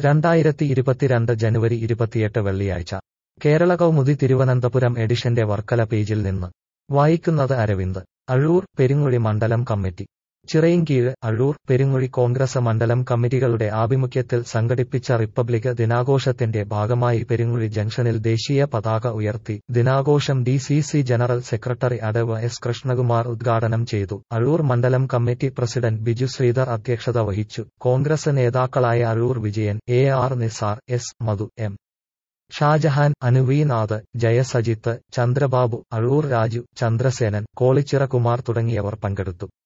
രണ്ടായിരത്തി ഇരുപത്തിരണ്ട് ജനുവരി ഇരുപത്തിയെട്ട് വെള്ളിയാഴ്ച കേരള കൗമുദി തിരുവനന്തപുരം എഡിഷന്റെ വർക്കല പേജിൽ നിന്ന് വായിക്കുന്നത് അരവിന്ദ് അഴൂർ പെരിങ്ങുഴി മണ്ഡലം കമ്മിറ്റി ചിറയിൻകീഴ് അഴൂർ പെരിങ്ങുഴി കോൺഗ്രസ് മണ്ഡലം കമ്മിറ്റികളുടെ ആഭിമുഖ്യത്തിൽ സംഘടിപ്പിച്ച റിപ്പബ്ലിക് ദിനാഘോഷത്തിന്റെ ഭാഗമായി പെരിങ്ങുഴി ജംഗ്ഷനിൽ ദേശീയ പതാക ഉയർത്തി ദിനാഘോഷം D C C general secretary Adavu S Krishnakumar ഉദ്ഘാടനം ചെയ്തു അഴൂർ മണ്ഡലം കമ്മിറ്റി പ്രസിഡന്റ് ബിജു ശ്രീധർ അധ്യക്ഷത വഹിച്ചു കോൺഗ്രസ് നേതാക്കളായ Azhoor Vijayan A R Nizar S Madhu M Shajahan Anuveenath Jayasajith Chandrababu Azhoor Raju Chandrasenan Kolichira Kumar തുടങ്ങിയവർ പങ്കെടുത്തു